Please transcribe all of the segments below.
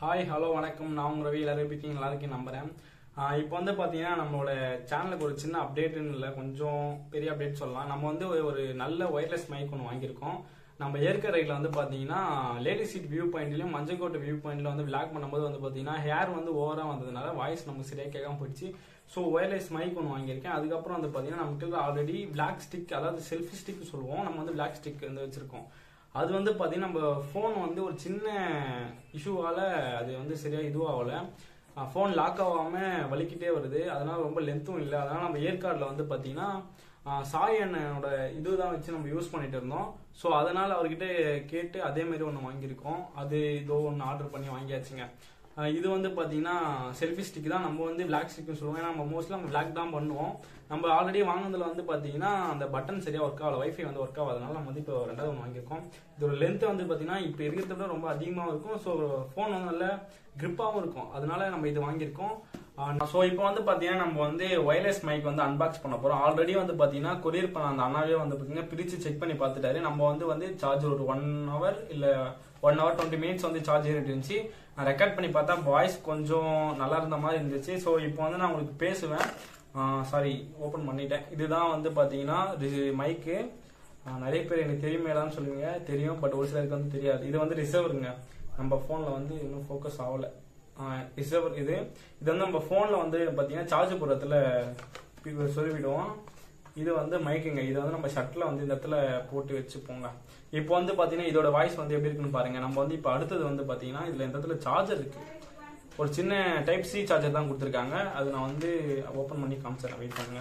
hi hello வணக்கம் நான் உங்க ரவி எல்லாரும் எப்படி இருக்கீங்க நல்லா இருக்கேன் நம்புறேன் ஆஹ் இப்போ வந்து பார்த்தீங்கன்னா நம்மளோட சேனலுக்கு ஒரு சின்ன அப்டேட்னு இல்லை கொஞ்சம் பெரிய அப்டேட் சொல்லலாம் நம்ம வந்து ஒரு- ஒரு நல்ல ஒயர்லெஸ் மைக் ஒன்று வாங்கியிருக்கோம் நம்ம ஏற்க ரைடில் வந்து பார்த்தீங்கன்னா லேடி சீட் வியூ பாயிண்ட்லையும் மஞ்சக்கோட்டை வியூ பாயிண்ட்ல வந்து விளாக் பண்ணும்போது வந்து பார்த்தீங்கன்னா ஹேர் வந்து ஓவராக வந்ததுனால வாய்ஸ் நமக்கு சரியாக கேட்காம போயிடுச்சு ஸோ ஒயர்லெஸ் மைக் ஒன்று வாங்கியிருக்கேன் அதுக்கப்புறம் வந்து பார்த்தீங்கன்னா நமக்கு ஆல்ரெடி பிளாக் ஸ்டிக் அதாவது செல்ஃபி ஸ்டிக் சொல்லுவோம் நம்ம வந்து பிளாக் ஸ்டிக் வந்து வச்சிருக்கோம் அது வந்து பார்த்தீங்கன்னா நம்ம ஃபோன் வந்து ஒரு சின்ன இஷ்யூவால் அது வந்து சரியாக இதுவாகல ஃபோன் லாக் ஆகாமல் வலிக்கிட்டே வருது அதனால ரொம்ப லென்த்தும் இல்லை அதனால நம்ம ஏற்காடில் வந்து பார்த்தீங்கன்னா ஆஹ் சாய் அண்ணனோட இதுதான் வச்சு நம்ம யூஸ் பண்ணிட்டு இருந்தோம் ஸோ அதனால அவர்கிட்ட கேட்டு அதே மாதிரி ஒன்று வாங்கியிருக்கோம் அது இதோ ஒன்று ஆர்டர் பண்ணி வாங்கியாச்சுங்க ஆஹ் இது வந்து பார்த்தீங்கன்னா செல்ஃபி ஸ்டிக் தான் நம்ம வந்து பிளாக் ஸ்டிக்னு சொல்லுவோம் ஏன்னா நம்ம மோஸ்ட்லி நம்ம பிளாக் தான் பண்ணுவோம் நம்ம ஆல்ரெடி வாங்கினதுல வந்து பார்த்தீங்கன்னா அந்த பட்டன் சரியாக ஒர்க் ஆகல வைஃபை வந்து ஒர்க் ஆகாதனால நம்ம வந்து இப்போ ரெண்டாவது ஒன்று வாங்கியிருக்கோம் இதோட லென்த் வந்து பார்த்தீங்கன்னா இப்போ இருக்கிறத விட ரொம்ப அதிகமாக இருக்கும் ஸோ ஃபோன் வந்து நல்ல கிரிப்பாகவும் இருக்கும் அதனால நம்ம இது வாங்கியிருக்கோம் ஸோ இப்போ வந்து பார்த்தீங்கன்னா நம்ம வந்து ஒயர்லெஸ் மைக் வந்து அன்பாக்ஸ் பண்ண போகிறோம் ஆல்ரெடி வந்து பார்த்தீங்கன்னா கொரியர் பண்ண அந்த அண்ணாவே வந்து பார்த்தீங்கன்னா பிரித்து செக் பண்ணி பார்த்துட்டாரு நம்ம வந்து வந்து சார்ஜ் ஒரு ஒன் ஹவர் இல்லை ஒன் ஹவர் டுவெண்ட்டி மினிட்ஸ் வந்து சார்ஜ் ஏறிட்டு இருந்துச்சு நான் ரெக்கார்ட் பண்ணி பார்த்தா வாய்ஸ் கொஞ்சம் நல்லா இருந்த மாதிரி இருந்துச்சு ஸோ இப்போ வந்து நான் உங்களுக்கு பேசுவேன் சாரி ஓப்பன் பண்ணிட்டேன் இதுதான் வந்து பார்த்தீங்கன்னா மைக்கு நிறைய பேர் எனக்கு தெரியுமேலான்னு சொல்லுவீங்க தெரியும் பட் ஒரு சிலருக்கு வந்து தெரியாது இது வந்து ரிசர்வருங்க நம்ம ஃபோனில் வந்து இன்னும் ஃபோக்கஸ் ஆகலை ரிசர்வர் இது இது வந்து நம்ம ஃபோனில் வந்து பார்த்தீங்கன்னா சார்ஜ் போடுறதுல சொருவிடுவோம் இது வந்து மைக்குங்க இதை வந்து நம்ம ஷர்ட்டில் வந்து இந்த இடத்துல போட்டு வச்சுப்போங்க இப்போ வந்து பார்த்தீங்கன்னா இதோட வாய்ஸ் வந்து எப்படி இருக்குன்னு பாருங்க நம்ம வந்து இப்போ அடுத்தது வந்து பார்த்தீங்கன்னா இதில் இந்த இடத்துல சார்ஜர் இருக்கு ஒரு சின்ன டைப் சி சார்ஜர் தான் கொடுத்துருக்காங்க அது நான் வந்து ஓப்பன் பண்ணி காமிச்சிடறேன் வெயிட் பண்ணுங்க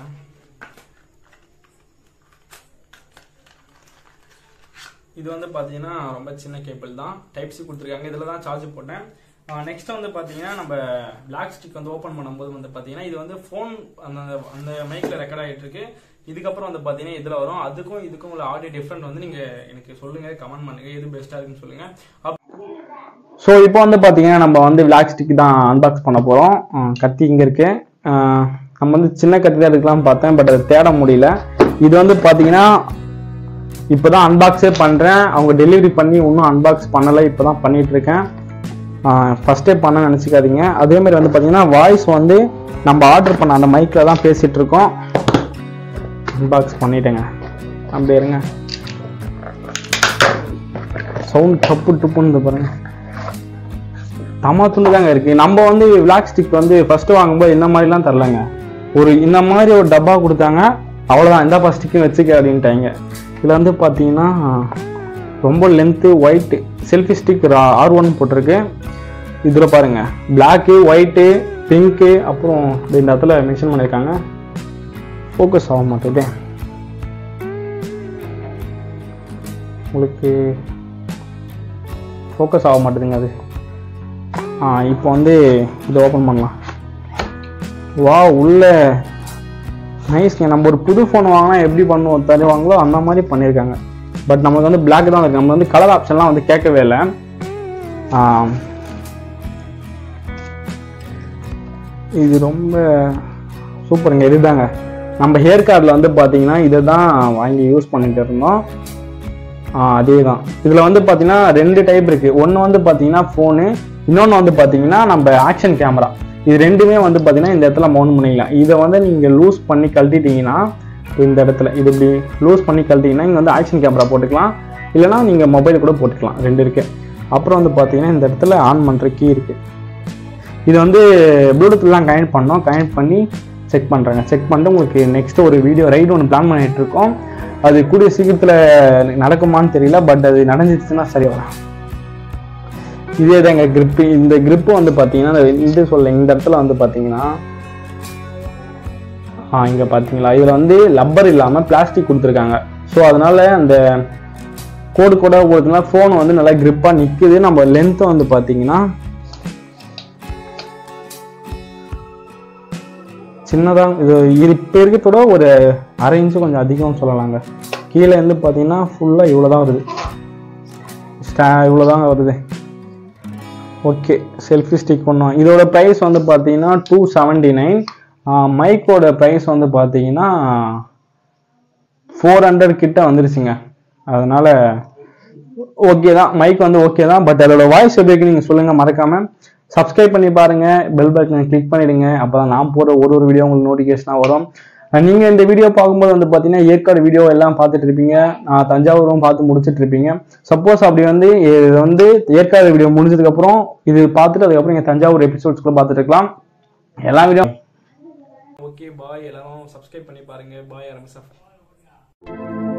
இது வந்து பார்த்தீங்கன்னா ரொம்ப சின்ன கேபிள் தான் டைப் சி கொடுத்துருக்காங்க இதில் தான் சார்ஜ் போட்டேன் நெக்ஸ்ட் வந்து பார்த்தீங்கன்னா நம்ம பிளாக் ஸ்டிக் வந்து ஓப்பன் பண்ணும்போது வந்து பார்த்தீங்கன்னா இது வந்து ஃபோன் அந்த அந்த மைக்கில் ரெக்கார்ட் ஆகிட்டு இருக்கு இதுக்கப்புறம் வந்து பார்த்தீங்கன்னா இதில் வரும் அதுக்கும் இதுக்கும் உள்ள ஆடியோ டிஃப்ரெண்ட் வந்து நீங்கள் எனக்கு சொல்லுங்க கமெண்ட் பண்ணுங்க எது பெஸ்ட்டாக இருக்குன்னு சொல்லுங்க ஸோ இப்போ வந்து பார்த்தீங்கன்னா நம்ம வந்து பிளாக் ஸ்டிக் தான் அன்பாக்ஸ் பண்ண போகிறோம் கத்தி இங்கே இருக்கு அஹ் நம்ம வந்து சின்ன கத்தி தான் எடுக்கலாம்னு பார்த்தேன் பட் அதை தேட முடியல இது வந்து பார்த்தீங்கன்னா இப்போ தான் அன்பாக்ஸே பண்ணுறேன் அவங்க டெலிவரி பண்ணி இன்னும் அன்பாக்ஸ் பண்ணலை இப்போ தான் பண்ணிட்டு இருக்கேன் ஃபஸ்ட்டே பண்ண நினச்சிக்காதீங்க அதே மாதிரி வந்து பார்த்தீங்கன்னா வாய்ஸ் வந்து நம்ம ஆர்டர் பண்ண அந்த மைக்கில் தான் பேசிகிட்டு இருக்கோம் அன்பாக்ஸ் பண்ணிட்டேங்க நம்ம இருங்க சவுண்ட் டப்பு டுப்புன்னு பாருங்க தமா துண்டு தாங்க இருக்கு நம்ம வந்து விளாக் ஸ்டிக் வந்து ஃபர்ஸ்ட் வாங்கும்போது இந்த மாதிரிலாம் தரலங்க ஒரு இந்த மாதிரி ஒரு டப்பா கொடுத்தாங்க அவ்வளோதான் இந்த ஸ்டிக்கும் வச்சுக்க அப்படின்ட்டாங்க இதில் வந்து பார்த்தீங்கன்னா ரொம்ப length white selfie stick R one போட்டிருக்கு இதில் பாருங்க பிளாக்கு ஒயிட்டு பிங்க்கு அப்புறம் இந்த இடத்துல மென்ஷன் பண்ணியிருக்காங்க ஃபோக்கஸ் ஆக மாட்டேது உங்களுக்கு ஃபோக்கஸ் ஆக மாட்டேதுங்க அது ஆ இப்போ வந்து இதை ஓப்பன் பண்ணலாம் வா உள்ள நைஸ்ங்க நம்ம ஒரு புது ஃபோன் வாங்கினா எப்படி பண்ணுவோம் தருவாங்களோ அந்த மாதிரி பண்ணியிருக்காங்க பட் நமக்கு வந்து பிளாக் தான் இருக்கு நம்ம வந்து கலர் ஆப்ஷன்லாம் வந்து கேட்கவே இல்லை ஆ, இது ரொம்ப சூப்பருங்க இதுதாங்க நம்ம ஹேர் கார்டில் வந்து பார்த்தீங்கன்னா இதை தான் வாங்கி யூஸ் பண்ணிட்டு இருந்தோம் ஆ அதே தான் இதில் வந்து பார்த்தீங்கன்னா ரெண்டு டைப் இருக்குது ஒன்று வந்து பார்த்தீங்கன்னா ஃபோனு இன்னொன்று வந்து பார்த்தீங்கன்னா நம்ம ஆக்ஷன் கேமரா இது ரெண்டுமே வந்து பார்த்தீங்கன்னா இந்த இடத்துல மவுண்ட் பண்ணிக்கலாம் இதை வந்து நீங்கள் லூஸ் பண்ணி கழட்டிட்டீங்கன்னா இந்த இடத்துல இது இப்படி லூஸ் பண்ணி கழட்டிங்கன்னா இங்கே வந்து ஆக்ஷன் கேமரா போட்டுக்கலாம் இல்லைனா நீங்கள் மொபைல் கூட போட்டுக்கலாம் ரெண்டு இருக்கு அப்புறம் வந்து பார்த்தீங்கன்னா இந்த இடத்துல ஆன் பண்ணுற கீ இருக்குது இது வந்து ப்ளூடூத்லாம் கனெக்ட் பண்ணோம் கனெக்ட் பண்ணி செக் பண்ணுறாங்க செக் பண்ணிட்டு உங்களுக்கு நெக்ஸ்ட் ஒரு வீடியோ ரைடு ஒன்று பிளான் பண்ணிட்டு இருக்கோம் அது கூடிய சீக்கிரத்தில் நடக்குமான்னு தெரியல பட் அது நடந்துச்சுன்னா சரி வரும் இதே தாங்க grip இந்த grip வந்து பார்த்தீங்கன்னா இந்த இது சொல்ல இந்த இடத்துல வந்து பார்த்தீங்கன்னா ஆ இங்கே பார்த்தீங்களா இதில் வந்து லப்பர் இல்லாமல் பிளாஸ்டிக் கொடுத்துருக்காங்க ஸோ அதனால அந்த கோடு கூட கொடுத்தனால ஃபோன் வந்து நல்லா கிரிப்பாக நிற்குது நம்ம லென்த்தை வந்து பார்த்தீங்கன்னா சின்னதாக இது இது இப்போ இருக்கிறதோட ஒரு அரை இன்ச்சு கொஞ்சம் அதிகம் சொல்லலாங்க கீழே இருந்து பார்த்தீங்கன்னா ஃபுல்லாக இவ்வளோ தான் வருது ஸ்டா இவ்வளோ தான் வருது ஓகே செல்ஃபி ஸ்டிக் பண்ணோம் இதோட ப்ரைஸ் வந்து பார்த்தீங்கன்னா டூ செவன்டி நைன் மைக்கோட ப்ரைஸ் வந்து பார்த்தீங்கன்னா ஃபோர் ஹண்ட்ரட் கிட்ட வந்துருச்சுங்க அதனால ஓகே தான் மைக் வந்து ஓகே தான் பட் அதோட வாய்ஸ் எப்படி இருக்கு நீங்கள் சொல்லுங்கள் மறக்காமல் சப்ஸ்கிரைப் பண்ணி பாருங்க பெல் பட்டனை கிளிக் பண்ணிடுங்க அப்பதான் நான் போடுற ஒரு ஒரு வீடியோ உங்களுக்கு நோட்டிஃபிகேஷனாக வரும் அஹ் நீங்க இந்த வீடியோ பார்க்கும்போது வந்து பார்த்தீங்கன்னா ஏற்காடு வீடியோ எல்லாம் பார்த்துட்டு இருப்பீங்க நான் தஞ்சாவூரும் பார்த்து முடிச்சிட்டு இருப்பீங்க சப்போஸ் அப்படி வந்து இது வந்து ஏற்காடு வீடியோ முடிஞ்சதுக்கு அப்புறம் இது பார்த்துட்டு அதுக்கப்புறம் நீங்க தஞ்சாவூர் எபிசோட்ஸ்குள்ள பார்த்துட்டு இருக்கலாம் எல்லா வீடியோ ஓகே பாய் எல்லாரும் சப்ஸ்கிரைப் பண்ணி பாருங்க பாய் ஆரம்பிச்சா